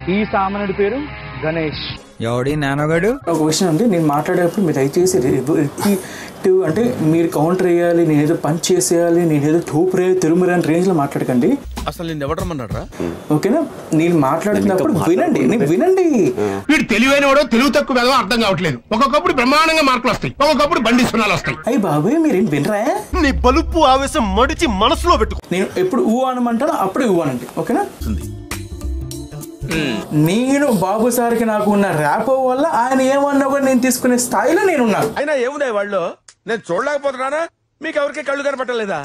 ఈ సామాన్యుడి పేరు గణేష్ ఎవడి నానోగాడు ఒక విషయం అండి నేను మాట్లాడేటప్పుడు మీరు దయచేసి రిపీటివ్ అంటే మీరు కౌంటర్ వేయాలి నేను ఏదో పంచ్ చేసేయాలి నేను ఏదో తూపురే తిరుమరే అని రేంజ్లో మాట్లాడకండి అసలు నేను ఎవడు రమ్మన్నాడు ఓకేనా నేను మాట్లాడుతున్నప్పుడు వినండి నేను వినండి వీడు తెలివైన వాడో తెలుగు తక్కువ వేదో అర్థం కావట్లేదు ఒక్కొక్కప్పుడు బ్రహ్మాండంగా మార్కులు వస్తాయి ఒక్కొక్కప్పుడు బండి సున్నాలు వస్తాయి అయ్యి బాబాయ్ మీరేం వినరా నీ బలుపు ఆవేశం మడిచి మనసులో పెట్టుకో నేను ఎప్పుడు ఊ అనమంటానో అప్పుడు ఊ అనండి ఓకేనా నేను బాబు సార్కి నాకు ఉన్న ర్యాపో వల్ల ఆయన ఏమన్నా కూడా నేను తీసుకునే స్థాయిలో నేను ఉన్నాను అయినా ఏముంది వాళ్ళు నేను చూడలేకపోతున్నానా మీకు ఎవరికి కళ్ళు కనపట్టలేదా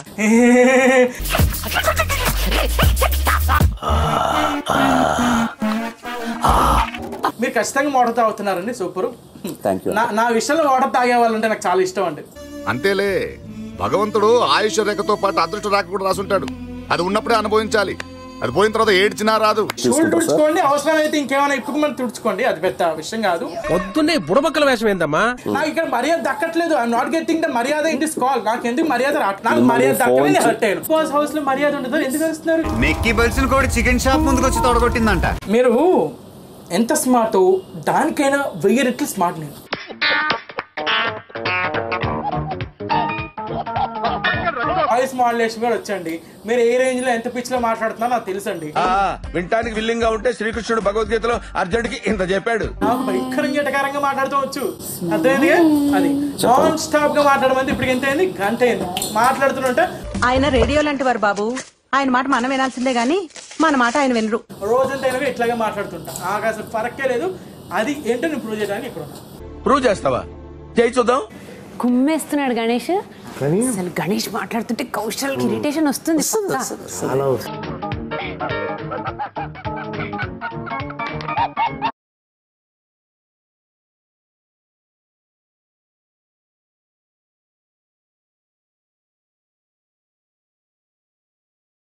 మీరు ఖచ్చితంగా వాటర్ తాగుతున్నారండి సూపర్ థ్యాంక్ యూ నా నా విషయంలో వాటర్ తాగే వాళ్ళంటే నాకు చాలా ఇష్టం అండి అంతేలే భగవంతుడు ఆయుష్ రేఖతో పాటు అదృష్ట రేఖ కూడా రాసుంటాడు అది ఉన్నప్పుడే అనుభవించాలి అది పోయిన తర్వాత ఏడ్చినా రాదు చూడు తుడుచుకోండి అవసరం అయితే ఇంకేమైనా ఇప్పుడు మనం తుడుచుకోండి అది పెద్ద విషయం కాదు పొద్దున్నే బుడబక్కల వేషం ఏందమ్మా నాకు ఇక్కడ మర్యాద దక్కట్లేదు ఐ నాట్ గెట్టింగ్ ద మర్యాద ఇన్ దిస్ కాల్ నాకు ఎందుకు మర్యాద రాట్ నాకు మర్యాద దక్కలే నేను హర్ట్ అయ్యాను బాస్ హౌస్ లో మర్యాద ఉండదు ఎందుకు వస్తున్నారు మెక్కి బల్సిన కూడా చికెన్ షాప్ ముందుకు వచ్చి తొడగొట్టిందంట మీరు ఎంత స్మార్ట్ దానికైనా వెయ్యి రెట్లు స్మార్ట్ నేను వాయిస్ మాడ్యులేషన్ కూడా వచ్చండి మీరు ఏ రేంజ్ లో ఎంత పిచ్ లో మాట్లాడుతున్నారో నాకు తెలుసండి వింటానికి విల్లింగ్ గా ఉంటే శ్రీకృష్ణుడు భగవద్గీతలో అర్జునుడికి ఇంత చెప్పాడు నాకు భయంకరంగా ఎటకారంగా మాట్లాడుతూ వచ్చు అర్థమైంది అది నాన్ స్టాప్ గా మాట్లాడమంది ఇప్పుడు ఎంత అయింది గంట అయింది మాట్లాడుతుంటే ఆయన రేడియో లాంటి వారు బాబు ఆయన మాట మనం వినాల్సిందే గాని మన మాట ఆయన వినరు రోజంతా అయినా ఇట్లాగే మాట్లాడుతుంటా నాకు అసలు ఫరక్కే లేదు అది ఏంటో నేను ప్రూవ్ చేయడానికి ఇక్కడ ఉన్నా ప్రూవ్ చేస్తావా చేయి చూద్దాం కుమ్మేస్తున్నాడు గణేష్ అసలు గణేష్ మాట్లాడుతుంటే కౌశల్ ఇరిటేషన్ వస్తుంది పక్కా.